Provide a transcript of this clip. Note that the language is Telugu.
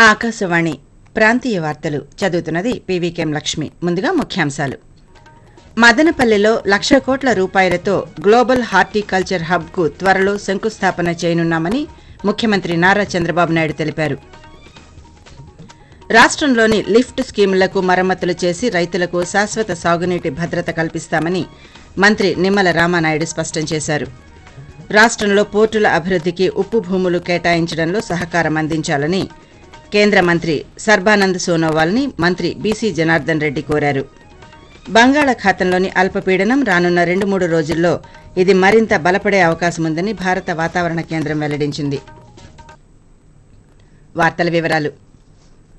ఆకాశవాణి ప్రాంతీయ వార్తలు చదువుతున్నది పీవీకేం లక్ష్మి ముందుగా ముఖ్యాంశాలు మదనపల్లెలో లక్ష కోట్ల రూపాయలతో గ్లోబల్ హార్టికల్చర్ హబ్కు త్వరలో శంకుస్థాపన చేయనున్నామని ముఖ్యమంత్రి నారా చంద్రబాబు నాయుడు తెలిపారు రాష్ట్రంలోని లిఫ్ట్ స్కీములకు మరమ్మతులు చేసి రైతులకు శాశ్వత సాగునీటి భద్రత కల్పిస్తామని మంత్రి నిమ్మల రామానాయుడు స్పష్టం చేశారు రాష్ట్రంలో పోర్టుల అభివృద్ధికి ఉప్పు భూములు కేటాయించడంలో సహకారం అందించాలని కేంద్ర మంత్రి సర్బానంద్ సోనోవాల్ని మంత్రి బీసీ జనార్దన్ రెడ్డి కోరారు బంగాళాఖాతంలోని అల్పపీడనం రానున్న రెండు మూడు రోజుల్లో ఇది మరింత బలపడే అవకాశముందని భారత వాతావరణ కేంద్రం వెల్లడించింది వార్తల వివరాలు